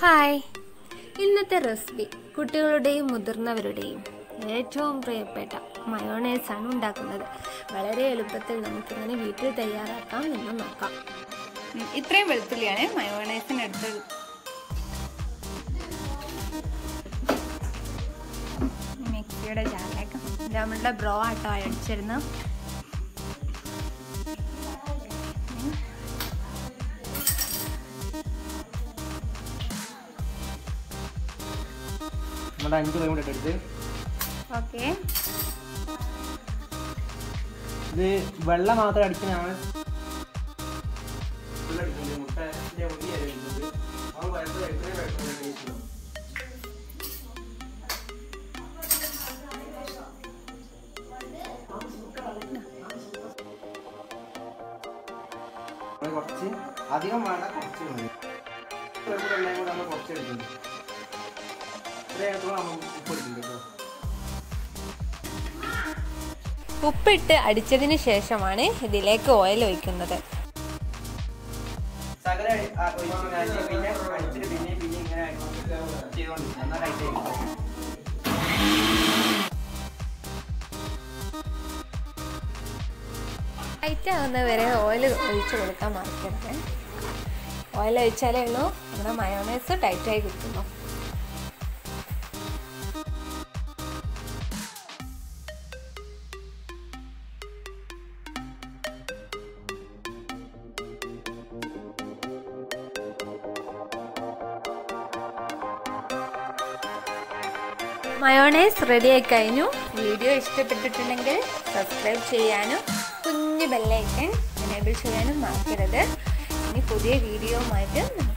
Hi ഇന്നത്തെ recipe കുട്ടികളുടെയും മുതിർന്നവരുടെയും ഏറ്റവും പ്രിയപ്പെട്ട മയോണൈസാണ് ഉണ്ടാക്കുന്നത് വളരെ എളുപ്പത്തിൽ നമുക്കിങ്ങനെ വീട്ടിൽ തയ്യാറാക്കാം എന്ന് നോക്കാം ഉം, ഇത്രയും വെളുത്തുള്ളിയാണ് മയോണൈസിന് എടുത്ത് മിക്സിയുടെ ജാറിലേക്ക് ഇത് നമ്മളുടെ ബ്രോ ആട്ടോ അടിച്ചിരുന്നു നമ്മുടെ അഞ്ച് കോഴി മുട്ട എടുത്ത് ഓക്കെ ഇത് വെള്ളം മാത്രം അടിക്കുന്നതാണ് full അടിക്കുന്നത്. മുട്ടയുടെ ഉള്ളിയല്ല അടിക്കുന്നത്. അവൻ കുഴപ്പമില്ല, ഇത്രയും കുഴപ്പമില്ല, taste ഉള്ളൂ. നമ്മള് കുറച്ച് അധികം വേണ്ട കുറച്ച് മതി ഇത്രയും എണ്ണയും കൂടെ നമ്മൾ കുറച്ച് എടുക്കുന്നത് ഇത്രയും എടുക്കുമ്പോൾ നമ്മൾ ഉപ്പ് എടുക്കുന്നുണ്ട് കേട്ടോ ഉപ്പിട്ട് അടിച്ചതിന് ശേഷമാണ് ഇതിലേക്ക് ഓയിൽ ഒഴിക്കുന്നത് സകല ഒഴിച്ച് കഴിഞ്ഞ് പിന്നെ അടിച്ചിട്ട് പിന്നെ പിന്നെ ഇങ്ങനെ ചെയ്തോണ്ടിരിക്കും എന്നാൽ ടൈറ്റ് ആയിരിക്കും ടൈറ്റ് ആവുന്നത് വരെ ഓയിൽ ഒഴിച്ച് കൊടുക്കാൻ മറക്കരുത് ഓയിൽ ഒഴിച്ചാലേ ഉള്ളൂ നമ്മുടെ മയോണൈസ് ടൈറ്റായി കിട്ടുന്നു മയോണൈസ് റെഡി ആയി കഴിഞ്ഞു വീഡിയോ ഇഷ്ടപ്പെട്ടിട്ടുണ്ടെങ്കിൽ സബ്സ്ക്രൈബ് ചെയ്യാനും കുഞ്ഞു ബെല്ലൈക്കൻ എനേബിൾ ചെയ്യാനും മറക്കരുത് ഇനി പുതിയ വീഡിയോയുമായിട്ട് നമുക്ക്